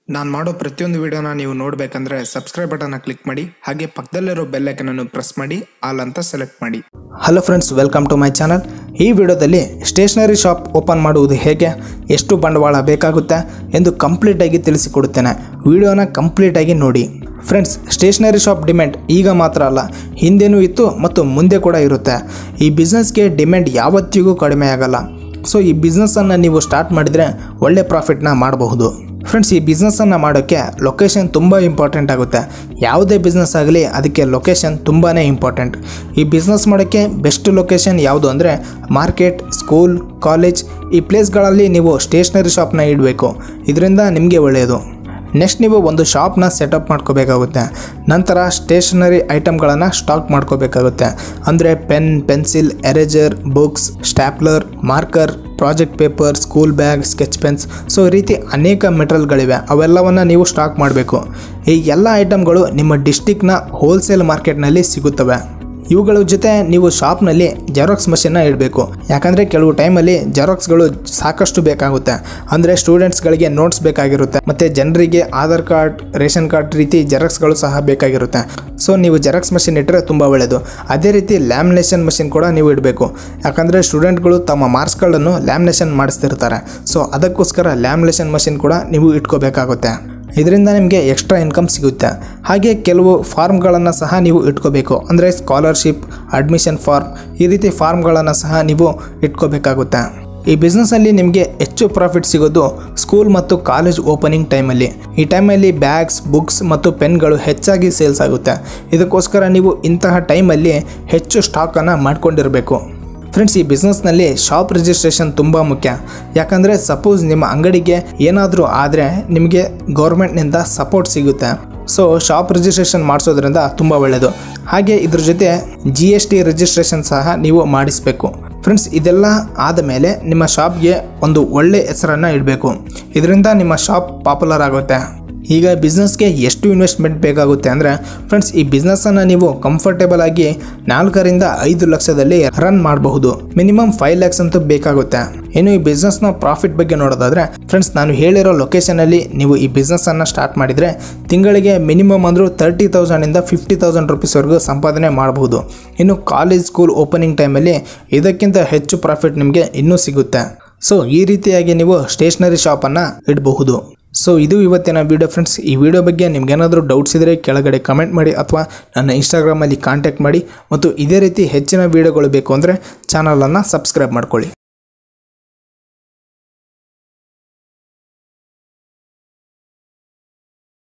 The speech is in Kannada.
ನಾನು ಮಾಡೋ ಪ್ರತಿಯೊಂದು ವಿಡಿಯೋನ ನೀವು ನೋಡಬೇಕಂದ್ರೆ ಸಬ್ಸ್ಕ್ರೈಬ್ ಬಟನ್ನ ಕ್ಲಿಕ್ ಮಾಡಿ ಹಾಗೆ ಪಕ್ಕದಲ್ಲಿರೋ ಬೆಲ್ ಐಕನನ್ನು ಪ್ರೆಸ್ ಮಾಡಿ ಆಲ್ ಅಂತ ಸೆಲೆಕ್ಟ್ ಮಾಡಿ hello friends welcome to my channel ಈ ವಿಡಿಯೋದಲ್ಲಿ ಸ್ಟೇಷನರಿ ಶಾಪ್ ಓಪನ್ ಮಾಡುವುದು ಹೇಗೆ ಎಷ್ಟು ಬಂಡವಾಳ ಬೇಕಾಗುತ್ತೆ ಎಂದು ಕಂಪ್ಲೀಟಾಗಿ ತಿಳಿಸಿಕೊಡುತ್ತೇನೆ ವಿಡಿಯೋನ ಕಂಪ್ಲೀಟಾಗಿ ನೋಡಿ ಫ್ರೆಂಡ್ಸ್ ಸ್ಟೇಷನರಿ ಶಾಪ್ ಡಿಮ್ಯಾಂಡ್ ಈಗ ಮಾತ್ರ ಅಲ್ಲ ಹಿಂದೆನೂ ಇತ್ತು ಮತ್ತು ಮುಂದೆ ಕೂಡ ಇರುತ್ತೆ ಈ ಬಿಸ್ನೆಸ್ಗೆ ಡಿಮ್ಯಾಂಡ್ ಯಾವತ್ತಿಗೂ ಕಡಿಮೆ ಆಗಲ್ಲ ಸೊ ಈ ಬಿಸ್ನೆಸ್ಸನ್ನು ನೀವು ಸ್ಟಾರ್ಟ್ ಮಾಡಿದರೆ ಒಳ್ಳೆ ಪ್ರಾಫಿಟ್ನ ಮಾಡಬಹುದು ಫ್ರೆಂಡ್ಸ್ ಈ ಬಿಸ್ನೆಸ್ಸನ್ನು ಮಾಡೋಕ್ಕೆ ಲೊಕೇಶನ್ ತುಂಬ ಇಂಪಾರ್ಟೆಂಟ್ ಆಗುತ್ತೆ ಯಾವುದೇ ಬಿಸ್ನೆಸ್ ಆಗಲಿ ಅದಕ್ಕೆ ಲೊಕೇಶನ್ ತುಂಬಾ ಇಂಪಾರ್ಟೆಂಟ್ ಈ ಬಿಸ್ನೆಸ್ ಮಾಡೋಕ್ಕೆ ಬೆಸ್ಟ್ ಲೊಕೇಶನ್ ಯಾವುದು ಅಂದರೆ ಮಾರ್ಕೆಟ್ ಸ್ಕೂಲ್ ಕಾಲೇಜ್ ಈ ಪ್ಲೇಸ್ಗಳಲ್ಲಿ ನೀವು ಸ್ಟೇಷ್ನರಿ ಶಾಪ್ನ ಇಡಬೇಕು ಇದರಿಂದ ನಿಮಗೆ ಒಳ್ಳೆಯದು ನೆಕ್ಸ್ಟ್ ನೀವು ಒಂದು ಶಾಪ್ನ ಸೆಟಪ್ ಮಾಡ್ಕೋಬೇಕಾಗುತ್ತೆ ನಂತರ ಸ್ಟೇಷನರಿ ಐಟಮ್ಗಳನ್ನು ಸ್ಟಾಕ್ ಮಾಡ್ಕೋಬೇಕಾಗುತ್ತೆ ಅಂದರೆ pen pencil eraser books stapler marker project paper school bag sketch pens so ಈ ರೀತಿ ಅನೇಕ ಮೆಟೀರಿಯಲ್ಗಳಿವೆ ಅವೆಲ್ಲವನ್ನು ನೀವು ಸ್ಟಾಕ್ ಮಾಡಬೇಕು ಈ ಎಲ್ಲ ಐಟಮ್ಗಳು ನಿಮ್ಮ ಡಿಸ್ಟಿಕ್ನ ಹೋಲ್ಸೇಲ್ ಮಾರ್ಕೆಟ್ನಲ್ಲಿ ಸಿಗುತ್ತವೆ ಇವುಗಳ ಜೊತೆ ನೀವು ಶಾಪ್ನಲ್ಲಿ ಜೆರಾಕ್ಸ್ ಮಷಿನ್ನ ಇಡಬೇಕು ಯಾಕಂದರೆ ಕೆಲವು ಟೈಮಲ್ಲಿ ಜೆರಾಕ್ಸ್ಗಳು ಸಾಕಷ್ಟು ಬೇಕಾಗುತ್ತೆ ಅಂದರೆ ಸ್ಟೂಡೆಂಟ್ಸ್ಗಳಿಗೆ ನೋಟ್ಸ್ ಬೇಕಾಗಿರುತ್ತೆ ಮತ್ತು ಜನರಿಗೆ ಆಧಾರ್ ಕಾರ್ಡ್ ರೇಷನ್ ಕಾರ್ಡ್ ರೀತಿ ಜೆರಾಕ್ಸ್ಗಳು ಸಹ ಬೇಕಾಗಿರುತ್ತೆ ಸೊ ನೀವು ಜೆರಾಕ್ಸ್ ಮಷಿನ್ ಇಟ್ಟರೆ ತುಂಬ ಒಳ್ಳೆಯದು ಅದೇ ರೀತಿ ಲ್ಯಾಮಿನೇಷನ್ ಮಷಿನ್ ಕೂಡ ನೀವು ಇಡಬೇಕು ಯಾಕಂದರೆ ಸ್ಟೂಡೆಂಟ್ಗಳು ತಮ್ಮ ಮಾರ್ಕ್ಸ್ಗಳನ್ನು ಲ್ಯಾಮಿನೇಷನ್ ಮಾಡಿಸ್ತಿರ್ತಾರೆ ಸೊ ಅದಕ್ಕೋಸ್ಕರ ಲ್ಯಾಮಿನೇಷನ್ ಮಷಿನ್ ಕೂಡ ನೀವು ಇಟ್ಕೋಬೇಕಾಗುತ್ತೆ ಇದರಿಂದ ನಿಮಗೆ ಎಕ್ಸ್ಟ್ರಾ ಇನ್ಕಮ್ ಸಿಗುತ್ತೆ ಹಾಗೆ ಕೆಲವು ಫಾರ್ಮ್ಗಳನ್ನು ಸಹ ನೀವು ಇಟ್ಕೋಬೇಕು ಅಂದರೆ ಸ್ಕಾಲರ್ಶಿಪ್ ಅಡ್ಮಿಷನ್ ಫಾರ್ಮ್ ಈ ರೀತಿ ಫಾರ್ಮ್ಗಳನ್ನು ಸಹ ನೀವು ಇಟ್ಕೋಬೇಕಾಗುತ್ತೆ ಈ ಬಿಸ್ನೆಸ್ಸಲ್ಲಿ ನಿಮಗೆ ಹೆಚ್ಚು ಪ್ರಾಫಿಟ್ ಸಿಗೋದು ಸ್ಕೂಲ್ ಮತ್ತು ಕಾಲೇಜ್ ಓಪನಿಂಗ್ ಟೈಮಲ್ಲಿ ಈ ಟೈಮಲ್ಲಿ ಬ್ಯಾಗ್ಸ್ ಬುಕ್ಸ್ ಮತ್ತು ಪೆನ್ಗಳು ಹೆಚ್ಚಾಗಿ ಸೇಲ್ಸ್ ಆಗುತ್ತೆ ಇದಕ್ಕೋಸ್ಕರ ನೀವು ಇಂತಹ ಟೈಮಲ್ಲಿ ಹೆಚ್ಚು ಸ್ಟಾಕನ್ನು ಮಾಡ್ಕೊಂಡಿರಬೇಕು ಫ್ರೆಂಡ್ಸ್ ಈ ಬಿಸ್ನೆಸ್ನಲ್ಲಿ ಶಾಪ್ ರಿಜಿಸ್ಟ್ರೇಷನ್ ತುಂಬ ಮುಖ್ಯ ಯಾಕಂದರೆ ಸಪೋಸ್ ನಿಮ್ಮ ಅಂಗಡಿಗೆ ಏನಾದರೂ ಆದರೆ ನಿಮಗೆ ಗೌರ್ಮೆಂಟ್ನಿಂದ ಸಪೋರ್ಟ್ ಸಿಗುತ್ತೆ ಸೊ ಶಾಪ್ ರಿಜಿಸ್ಟ್ರೇಷನ್ ಮಾಡಿಸೋದ್ರಿಂದ ತುಂಬ ಒಳ್ಳೆಯದು ಹಾಗೆ ಇದ್ರ ಜೊತೆ ಜಿ ಎಸ್ ಟಿ ರಿಜಿಸ್ಟ್ರೇಷನ್ ಸಹ ನೀವು ಮಾಡಿಸಬೇಕು ಫ್ರೆಂಡ್ಸ್ ಇದೆಲ್ಲ ಆದ ಮೇಲೆ ನಿಮ್ಮ ಶಾಪ್ಗೆ ಒಂದು ಒಳ್ಳೆ ಹೆಸರನ್ನು ಇಡಬೇಕು ಇದರಿಂದ ನಿಮ್ಮ ಶಾಪ್ ಪಾಪ್ಯುಲರ್ ಆಗುತ್ತೆ ಈಗ ಬಿಸ್ನೆಸ್ಗೆ ಎಷ್ಟು ಇನ್ವೆಸ್ಟ್ಮೆಂಟ್ ಬೇಕಾಗುತ್ತೆ ಅಂದರೆ ಫ್ರೆಂಡ್ಸ್ ಈ ಬಿಸ್ನೆಸ್ಸನ್ನು ನೀವು ಕಂಫರ್ಟೇಬಲ್ ಆಗಿ ನಾಲ್ಕರಿಂದ ಐದು ಲಕ್ಷದಲ್ಲಿ ರನ್ ಮಾಡಬಹುದು ಮಿನಿಮಮ್ ಫೈವ್ ಲ್ಯಾಕ್ಸ್ ಅಂತೂ ಬೇಕಾಗುತ್ತೆ ಇನ್ನು ಈ ಬಿಸ್ನೆಸ್ನ ಪ್ರಾಫಿಟ್ ಬಗ್ಗೆ ನೋಡೋದಾದ್ರೆ ಫ್ರೆಂಡ್ಸ್ ನಾನು ಹೇಳಿರೋ ಲೊಕೇಶನಲ್ಲಿ ನೀವು ಈ ಬಿಸ್ನೆಸ್ಸನ್ನು ಸ್ಟಾರ್ಟ್ ಮಾಡಿದರೆ ತಿಂಗಳಿಗೆ ಮಿನಿಮಮ್ ಅಂದರೂ ತರ್ಟಿ ತೌಸಂಡಿಂದ ಫಿಫ್ಟಿ ತೌಸಂಡ್ ರುಪೀಸ್ವರೆಗೂ ಸಂಪಾದನೆ ಮಾಡಬಹುದು ಇನ್ನು ಕಾಲೇಜ್ ಸ್ಕೂಲ್ ಓಪನಿಂಗ್ ಟೈಮಲ್ಲಿ ಇದಕ್ಕಿಂತ ಹೆಚ್ಚು ಪ್ರಾಫಿಟ್ ನಿಮಗೆ ಇನ್ನೂ ಸಿಗುತ್ತೆ ಸೊ ಈ ರೀತಿಯಾಗಿ ನೀವು ಸ್ಟೇಷ್ನರಿ ಶಾಪನ್ನು ಇಡಬಹುದು ಸೊ ಇದು ಇವತ್ತಿನ ವಿಡಿಯೋ ಫ್ರೆಂಡ್ಸ್ ಈ ವಿಡಿಯೋ ಬಗ್ಗೆ ನಿಮ್ಗೇನಾದರೂ ಡೌಟ್ಸ್ ಇದ್ದರೆ ಕೆಳಗಡೆ ಕಮೆಂಟ್ ಮಾಡಿ ಅಥವಾ ನನ್ನ ಇನ್ಸ್ಟಾಗ್ರಾಮಲ್ಲಿ ಕಾಂಟ್ಯಾಕ್ಟ್ ಮಾಡಿ ಮತ್ತು ಇದೇ ರೀತಿ ಹೆಚ್ಚಿನ ವಿಡಿಯೋಗಳು ಬೇಕು ಅಂದರೆ ಚಾನಲನ್ನು ಸಬ್ಸ್ಕ್ರೈಬ್ ಮಾಡ್ಕೊಳ್ಳಿ